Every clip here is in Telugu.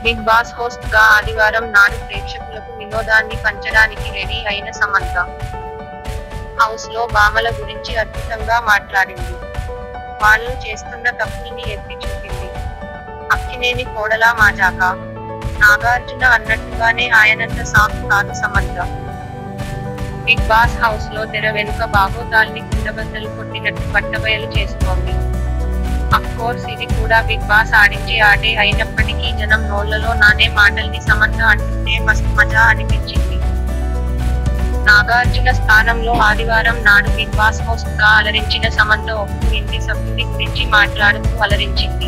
బిగ్ బాస్ హోస్ట్ గా ఆదివారం నాడు ప్రేక్షకులకు వినోదాన్ని పంచడానికి రెడీ అయిన సమంత హౌస్ లో భామల గురించి అద్భుతంగా మాట్లాడింది వాళ్ళు చేస్తున్న తప్పుల్ని ఎత్తి చూపింది అక్కినేని కోడలా మాజాక నాగార్జున అన్నట్టుగానే ఆయనంత సాఫ్ట్ కాదు సమంత బిగ్ బాస్ హౌస్ లో తెర వెనుక బాగోతాల్ని కుండబద్దలు కొట్టినట్టు పట్టబయలు చేసుకోండి అఫ్ కోర్స్ ఇది కూడా బిగ్ బాస్ ఆడించే ఆటే అయినప్పటికీ జనం నోళ్లలో నానే మాటల్ని సమంత అంటుంటే మస్తు మజా అనిపించింది నాగార్జున స్థానంలో ఆదివారం నాడు బిగ్ బాస్ హోస్ట్ గా అలరించిన సమంత ఒప్పు ఇంటి సభ్యుడి గురించి మాట్లాడుతూ అలరించింది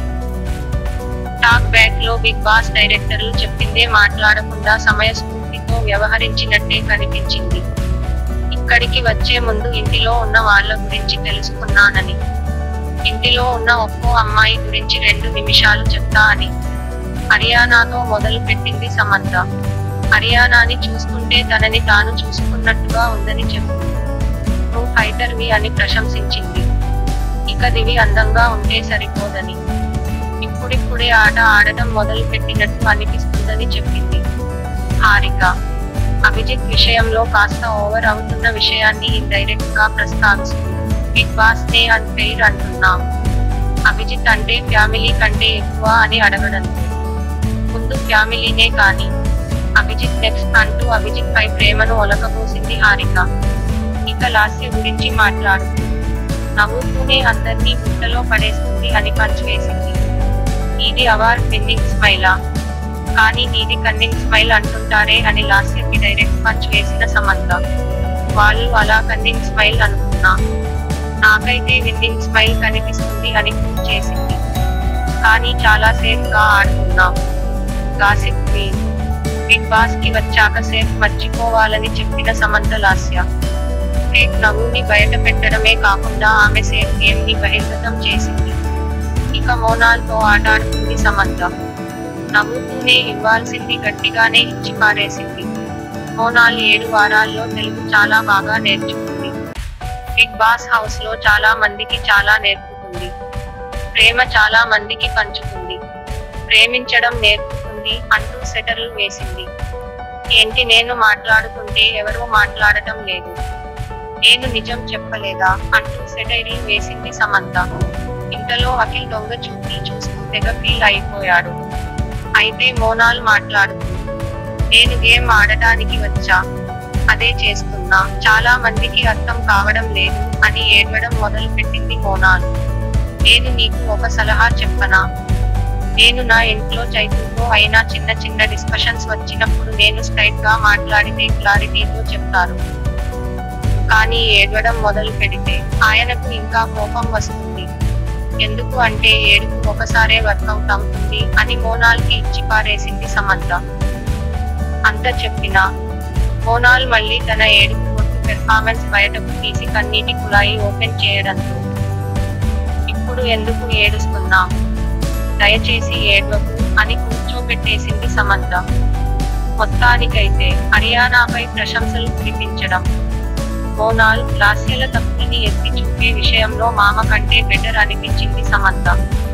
టాక్ బ్యాక్ లో బిగ్ బాస్ డైరెక్టర్లు చెప్పిందే మాట్లాడకుండా సమయస్ఫూర్తితో వ్యవహరించినట్టే కనిపించింది ఇక్కడికి వచ్చే ముందు ఇంటిలో ఉన్న వాళ్ళ గురించి తెలుసుకున్నానని ఇంటిలో ఉన్న ఒక్కో అమ్మాయి గురించి రెండు నిమిషాలు చెప్తా అని హరియానాతో మొదలు పెట్టింది సమంత హరియానాని చూస్తుంటే తనని తాను చూసుకున్నట్టుగా ఉందని చెప్పింది నువ్వు ఫైటర్వి అని ప్రశంసించింది ఇక దివి అందంగా ఉంటే సరిపోదని ఇప్పుడిప్పుడే ఆట ఆడటం మొదలు పెట్టినట్టు అనిపిస్తుందని చెప్పింది హారిక అభిజిత్ విషయంలో కాస్త ఓవర్ అవుతున్న విషయాన్ని ఇండైరెక్ట్ గా ప్రస్తావిస్తుంది బిగ్ బాస్ నే అన్ఫెయిర్ అంటున్నాం అభిజిత్ అంటే ఫ్యామిలీ కంటే ఎక్కువ అని అడగడం ముందు ఫ్యామిలీనే కాని అభిజిత్ నెక్స్ట్ అంటూ అభిజిత్ పై ప్రేమను ఒలకబోసింది హారిక ఇక లాస్య గురించి మాట్లాడుతూ నవ్వుతూనే అందర్నీ బుట్టలో పడేస్తుంది అని పంచ్ వేసింది ఇది అవార్డ్ విన్నింగ్ స్మైలా కానీ నీది కన్నింగ్ స్మైల్ అంటుంటారే అని లాస్యకి డైరెక్ట్ పంచ్ వేసిన సమంత వాళ్ళు అలా కన్నింగ్ స్మైల్ అనుకున్నా నాకైతే విన్నింగ్ స్మైల్ కనిపిస్తుంది అని ప్రూవ్ చేసింది కానీ చాలా సేఫ్ గా ఆడుతున్నాం గాసిప్ క్వీన్ బిగ్ బాస్ కి వచ్చాక సేఫ్ మర్చిపోవాలని చెప్పిన సమంత లాస్య ఫేక్ నవ్వుని బయట పెట్టడమే కాకుండా ఆమె సేఫ్ గేమ్ ని బహిర్గతం చేసింది ఇక మోనాల్తో ఆటాడుతుంది సమంత నవ్వుతూనే ఇవ్వాల్సింది గట్టిగానే ఇచ్చి పారేసింది మోనాల్ ఏడు వారాల్లో తెలుగు చాలా బాగా నేర్చుకుంది బిగ్ బాస్ హౌస్ లో చాలా మందికి చాలా నేర్పుతుంది ప్రేమ చాలా మందికి పంచుతుంది ప్రేమించడం నేర్పుతుంది అంటూ సెటర్లు వేసింది ఏంటి నేను మాట్లాడుతుంటే ఎవరూ మాట్లాడటం లేదు నేను నిజం చెప్పలేదా అంటూ సెటైర్లు వేసింది సమంత ఇంతలో అఖిల్ దొంగ చూపి చూస్తూ తెగ ఫీల్ అయిపోయాడు అయితే మోనాల్ మాట్లాడుతూ నేను గేమ్ ఆడటానికి వచ్చా అదే చేస్తున్నా చాలా మందికి అర్థం కావడం లేదు అని ఏడవడం మొదలు పెట్టింది మోనాల్ నేను నీకు ఒక సలహా చెప్పనా నేను నా ఇంట్లో చైతన్యతో అయినా చిన్న చిన్న డిస్కషన్స్ వచ్చినప్పుడు నేను స్ట్రైట్ గా మాట్లాడితే క్లారిటీతో చెప్తారు కానీ ఏడవడం మొదలు పెడితే ఆయనకు ఇంకా కోపం వస్తుంది ఎందుకు అంటే ఏడుపు ఒకసారే వర్కౌట్ అవుతుంది అని మోనాల్ కి ఇచ్చి పారేసింది సమంత అంత చెప్పినా మోనాల్ మళ్ళీ తన ఏడుపు కొట్టు పెర్ఫార్మెన్స్ బయటకు తీసి కన్నీటి కుళాయి ఓపెన్ చేయడంతో ఇప్పుడు ఎందుకు ఏడుస్తున్నా దయచేసి ఏడ్వకు అని కూర్చోబెట్టేసింది సమంత మొత్తానికైతే హర్యానాపై ప్రశంసలు కురిపించడం మోనాల్ లాస్యల తప్పుని ఎత్తి చూపే విషయంలో మామ కంటే బెటర్ అనిపించింది సమంత